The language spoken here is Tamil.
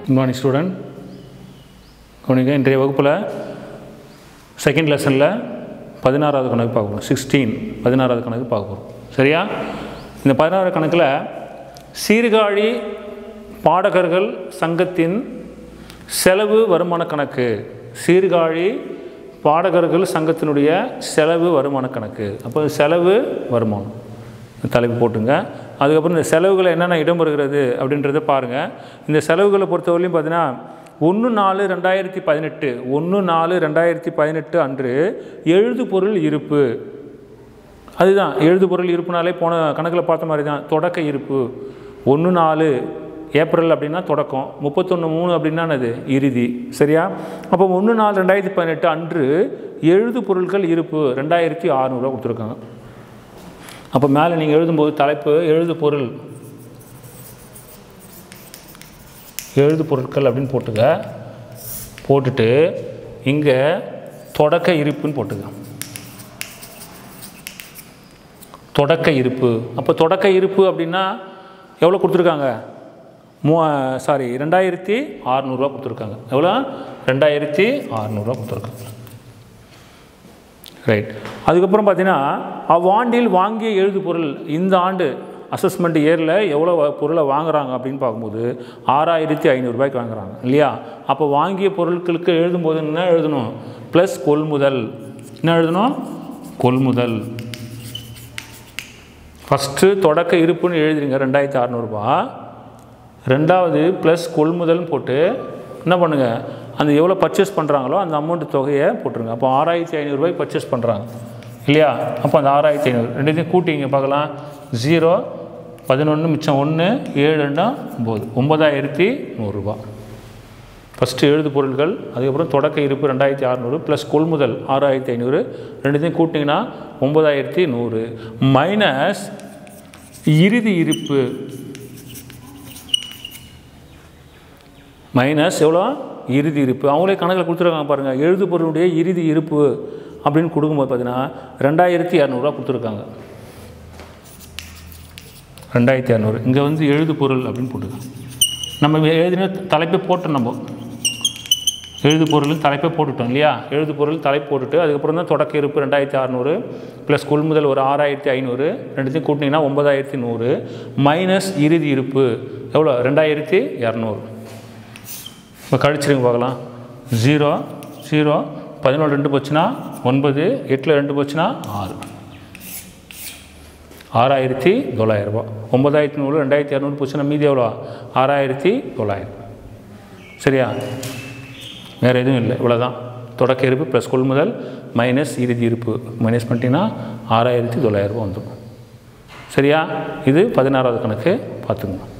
குட் மார்னிங் ஸ்டூடெண்ட் கவனிங்க இன்றைய வகுப்பில் செகண்ட் லெசனில் பதினாறாவது கணக்கு பார்க்க போகிறோம் சிக்ஸ்டீன் பதினாறாவது கணக்கு பார்க்க போகிறோம் சரியா இந்த பதினாறாவது கணக்கில் சீர்காழி பாடகர்கள் சங்கத்தின் செலவு வருமான கணக்கு சீர்காழி பாடகர்கள் சங்கத்தினுடைய செலவு வருமான கணக்கு அப்போ செலவு வருமானம் தலைப்பு போட்டுங்க அதுக்கப்புறம் இந்த செலவுகளை என்னென்ன இடம் வருகிறது அப்படின்றத பாருங்கள் இந்த செலவுகளை பொறுத்தவரையிலும் பார்த்தீங்கன்னா ஒன்று நாலு ரெண்டாயிரத்தி பதினெட்டு ஒன்று நாலு ரெண்டாயிரத்தி பதினெட்டு அன்று எழுது பொருள் இருப்பு அதுதான் எழுது பொருள் இருப்புனாலே போன கணக்கில் பார்த்த மாதிரி தான் தொடக்க இருப்பு ஒன்று நாலு ஏப்ரல் அப்படின்னா தொடக்கம் முப்பத்தொன்று மூணு அப்படின்னா அது இறுதி சரியா அப்போ ஒன்று நாலு ரெண்டாயிரத்தி பதினெட்டு அன்று எழுது பொருட்கள் இருப்பு ரெண்டாயிரத்தி அறநூறுவா கொடுத்துருக்காங்க அப்போ மேலே நீங்கள் எழுதும்போது தலைப்பு எழுது பொருள் எழுது பொருட்கள் அப்படின்னு போட்டுக்க போட்டுட்டு இங்கே தொடக்க இருப்புன்னு போட்டுக்க தொடக்க இருப்பு அப்போ தொடக்க இருப்பு அப்படின்னா எவ்வளோ கொடுத்துருக்காங்க மூ சாரி ரெண்டாயிரத்தி அறநூறுவா கொடுத்துருக்காங்க எவ்வளோ ரெண்டாயிரத்தி அறநூறுவா கொடுத்துருக்காங்க ரைட் அதுக்கப்புறம் பார்த்தீங்கன்னா அவ்வாண்டில் வாங்கிய எழுது பொருள் இந்த ஆண்டு அசஸ்மெண்ட் இயரில் எவ்வளோ பொருளை வாங்குறாங்க அப்படின்னு பார்க்கும்போது ஆறாயிரத்தி ஐநூறுரூபாய்க்கு வாங்குறாங்க இல்லையா அப்போ வாங்கிய பொருட்களுக்கு எழுதும்போது என்ன எழுதணும் ப்ளஸ் கொள்முதல் என்ன எழுதணும் கொள்முதல் ஃபஸ்ட்டு தொடக்க இருப்புன்னு எழுதுறீங்க ரெண்டாயிரத்தி அறநூறுபா ரெண்டாவது ப்ளஸ் கொள்முதல்னு போட்டு என்ன பண்ணுங்கள் அந்த எவ்வளோ பர்ச்சேஸ் பண்ணுறாங்களோ அந்த அமௌண்ட் தொகையை போட்டுருங்க அப்போ ஆறாயிரத்தி ஐநூறுரூபாய்க்கு பர்ச்சேஸ் பண்ணுறாங்க இல்லையா அப்போ அந்த ஆறாயிரத்தி ஐநூறு ரெண்டுத்தையும் கூட்டிங்க பார்க்கலாம் ஜீரோ பதினொன்று மிச்சம் ஒன்று ஏழு ரெண்டா ஒம்பது ஒம்பதாயிரத்தி நூறுரூபா ஃபஸ்ட்டு எழுது பொருட்கள் அதுக்கப்புறம் தொடக்க இருப்பு ரெண்டாயிரத்தி அறநூறு ப்ளஸ் கொள்முதல் ஆறாயிரத்தி ஐநூறு ரெண்டுத்தையும் கூட்டிங்கன்னா ஒம்பதாயிரத்தி நூறு மைனஸ் இறுதி இருப்பு மைனஸ் எவ்வளோ இறுதி இருப்பு அவங்களே கணக்கில் கொடுத்துருக்காங்க பாருங்கள் எழுது பொருளுடைய இறுதி இருப்பு அப்படின்னு கொடுக்கும்போது பார்த்தீங்கன்னா ரெண்டாயிரத்தி இரநூறுவா கொடுத்துருக்காங்க ரெண்டாயிரத்தி இரநூறு இங்கே வந்து எழுது பொருள் அப்படின்னு போட்டுருக்காங்க நம்ம எழுதின தலைப்பை போட்டோம் நம்ம எழுது பொருள் தலைப்பை போட்டுட்டோம் இல்லையா எழுது பொருள் தலைப்பு போட்டுட்டு அதுக்கப்புறம் தான் தொடக்க இருப்பு ரெண்டாயிரத்தி அறநூறு ப்ளஸ் கொள்முதல் ஒரு ஆறாயிரத்தி ஐநூறு ரெண்டுத்தையும் கூட்டினீங்கன்னா ஒம்பதாயிரத்தி நூறு மைனஸ் இறுதி இருப்பு எவ்வளோ ரெண்டாயிரத்தி இரநூறு இப்போ கழிச்சிருங்க பார்க்கலாம் ஜீரோ ஜீரோ பதினொன்று ரெண்டு போச்சுன்னா ஒன்பது எட்டில் ரெண்டு போச்சுன்னா ஆறு ஆறாயிரத்தி தொள்ளாயிரரூபா ஒம்பதாயிரத்தி நூறு ரெண்டாயிரத்தி இரநூறு போச்சுன்னா மீதி எவ்வளோ ஆறாயிரத்தி தொள்ளாயிரம் சரியா வேறு எதுவும் இல்லை இவ்வளோதான் தொடக்க இருப்பு ப்ளஸ் கொள்முதல் மைனஸ் இறுதி இருப்பு மைனஸ் பண்ணிட்டீங்கன்னா ஆறாயிரத்தி தொள்ளாயிரரூபா வந்துடும் சரியா இது பதினாறாவது கணக்கு பார்த்துக்கணும்